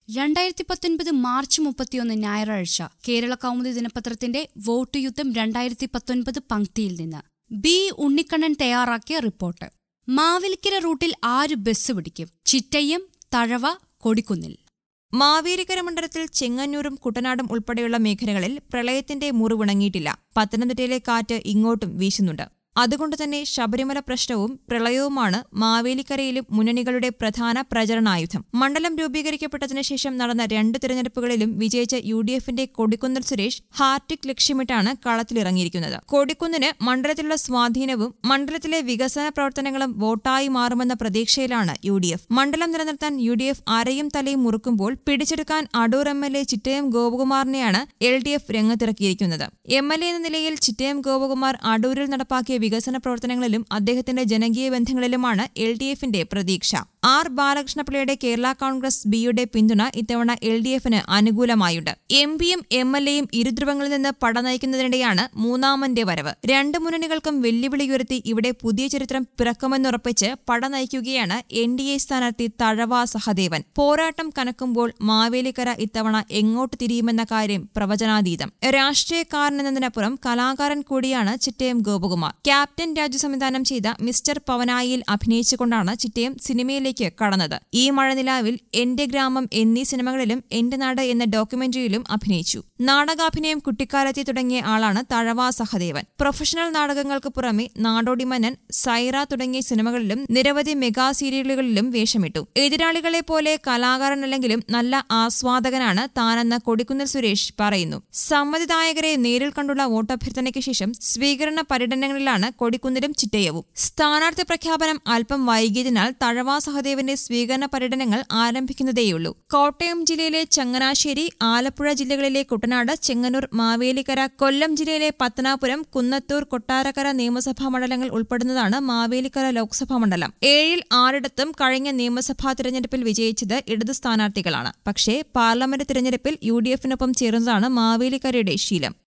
രണ്ടായിരത്തി പത്തൊൻപത് മാർച്ച് മുപ്പത്തിയൊന്ന് ഞായറാഴ്ച കേരള കൗമുദി ദിനപത്രത്തിന്റെ വോട്ട് യുദ്ധം രണ്ടായിരത്തി പത്തൊൻപത് പങ്ക്തിയിൽ നിന്ന് ബി ഉണ്ണിക്കണ്ണൻ തയ്യാറാക്കിയ റിപ്പോർട്ട് മാവേലിക്കര റൂട്ടിൽ ആര് ബസ് പിടിക്കും ചിറ്റയ്യം തഴവ കൊടിക്കുന്നിൽ മാവേലിക്കര മണ്ഡലത്തിൽ ചെങ്ങന്നൂരും കുട്ടനാടും ഉൾപ്പെടെയുള്ള മേഖലകളിൽ പ്രളയത്തിന്റെ മുറിവുണങ്ങിയിട്ടില്ല പത്തനംതിട്ടയിലെ കാറ്റ് ഇങ്ങോട്ടും വീശുന്നുണ്ട് അതുകൊണ്ട് തന്നെ ശബരിമല പ്രശ്നവും പ്രളയവുമാണ് മാവേലിക്കരയിലും മുന്നണികളുടെ പ്രധാന പ്രചരണായുധം മണ്ഡലം രൂപീകരിക്കപ്പെട്ടതിനു ശേഷം നടന്ന രണ്ട് തിരഞ്ഞെടുപ്പുകളിലും വിജയിച്ച യു ഡി എഫിന്റെ കൊടിക്കുന്നിൽ സുരേഷ് ഹാർട്ടിക് ലക്ഷ്യമിട്ടാണ് കളത്തിലിറങ്ങിയിരിക്കുന്നത് കൊടിക്കുന്നിന് മണ്ഡലത്തിലുള്ള സ്വാധീനവും മണ്ഡലത്തിലെ വികസന പ്രവർത്തനങ്ങളും വോട്ടായി മാറുമെന്ന പ്രതീക്ഷയിലാണ് യു ഡി എഫ് മണ്ഡലം നിലനിർത്താൻ യു ഡി എഫ് അരയും തലയും മുറുക്കുമ്പോൾ പിടിച്ചെടുക്കാൻ Adoor M L A Chittayam ഗോപകുമാറിനെയാണ് എൽ ഡി എഫ് രംഗത്തിറക്കിയിരിക്കുന്നത് എം എൽ എ എന്ന നിലയിൽ ചിറ്റയം ഗോപകുമാർ അടൂരിൽ നടപ്പാക്കിയ വികസന പ്രവർത്തനങ്ങളിലും അദ്ദേഹത്തിന്റെ ജനകീയ ബന്ധങ്ങളിലുമാണ് എൽ ഡി എഫിന്റെ പ്രതീക്ഷ ആർ ബാലകൃഷ്ണപിള്ളയുടെ കേരള കോൺഗ്രസ് ബിയുടെ പിന്തുണ ഇത്തവണ എൽ ഡി എഫിന് അനുകൂലമായുണ്ട് എം പിയും എം എൽ എയും ഇരുധ്രുവങ്ങളിൽ നിന്ന് പട നയിക്കുന്നതിനിടെയാണ് മൂന്നാമന്റെ വരവ് രണ്ട് മുന്നണികൾക്കും വെല്ലുവിളി ഉയർത്തി ഇവിടെ പുതിയ ചരിത്രം പിറക്കുമെന്നുറപ്പിച്ച് പട നയിക്കുകയാണ് എൻ ഡി എ സ്ഥാനാർത്ഥി തഴവ സഹദേവൻ പോരാട്ടം കനക്കുമ്പോൾ മാവേലിക്കര ഇത്തവണ എങ്ങോട്ട് തിരിയുമെന്ന കാര്യം പ്രവചനാതീതം രാഷ്ട്രീയക്കാരനെന്നതിനപ്പുറം കലാകാരൻ കൂടിയാണ് ചിറ്റയം ഗോപകുമാർ ക്യാപ്റ്റൻ രാജു സംവിധാനം ചെയ്ത മിസ്റ്റർ പവനായിൽ അഭിനയിച്ചുകൊണ്ടാണ് ചിറ്റയം സിനിമയിലേക്ക് കടന്നത് ഈ മഴനിലാവിൽ എന്റെ ഗ്രാമം എന്നീ സിനിമകളിലും എന്റെ നാട് എന്ന ഡോക്യുമെന്ററിയിലും അഭിനയിച്ചു നാടകാഭിനയം കുട്ടിക്കാലത്തെ തുടങ്ങിയ ആളാണ് തഴവ സഹദേവൻ പ്രൊഫഷണൽ നാടകങ്ങൾക്ക് പുറമെ നാടോടിമന്നൻ സൈറ തുടങ്ങിയ സിനിമകളിലും നിരവധി മെഗാ സീരിയലുകളിലും വേഷമിട്ടു എതിരാളികളെ പോലെ കലാകാരനല്ലെങ്കിലും നല്ല ആസ്വാദകനാണ് താനെന്ന് കൊടിക്കുന്നിൽ സുരേഷ് പറയുന്നു സമ്മതിദായകരെ നേരിൽ കണ്ടുള്ള വോട്ടഭ്യർത്ഥനയ്ക്ക് ശേഷം സ്വീകരണ പര്യടനങ്ങളിലാണ് കൊടിക്കുന്നിലും ചിറ്റയവും സ്ഥാനാർത്ഥി പ്രഖ്യാപനം അല്പം വൈകിയതിനാൽ തഴവ സഹദേവന്റെ സ്വീകരണ പര്യടനങ്ങൾ ആരംഭിക്കുന്നതേയുള്ളൂ കോട്ടയം ജില്ലയിലെ ചങ്ങനാശ്ശേരി ആലപ്പുഴ ജില്ലകളിലെ കുട്ടനാട് ചെങ്ങന്നൂർ മാവേലിക്കര കൊല്ലം ജില്ലയിലെ പത്തനാപുരം കുന്നത്തൂർ കൊട്ടാരക്കര നിയമസഭാ മണ്ഡലങ്ങൾ ഉൾപ്പെടുന്നതാണ് മാവേലിക്കര ലോക്സഭാ മണ്ഡലം ഏഴിൽ ആറിടത്തും കഴിഞ്ഞ നിയമസഭാ തിരഞ്ഞെടുപ്പിൽ വിജയിച്ചത് ഇടത് സ്ഥാനാർത്ഥികളാണ് പക്ഷേ പാർലമെന്റ് തിരഞ്ഞെടുപ്പിൽ യു ഡി എഫിനൊപ്പം ചേർന്നതാണ് മാവേലിക്കരയുടെ ശീലം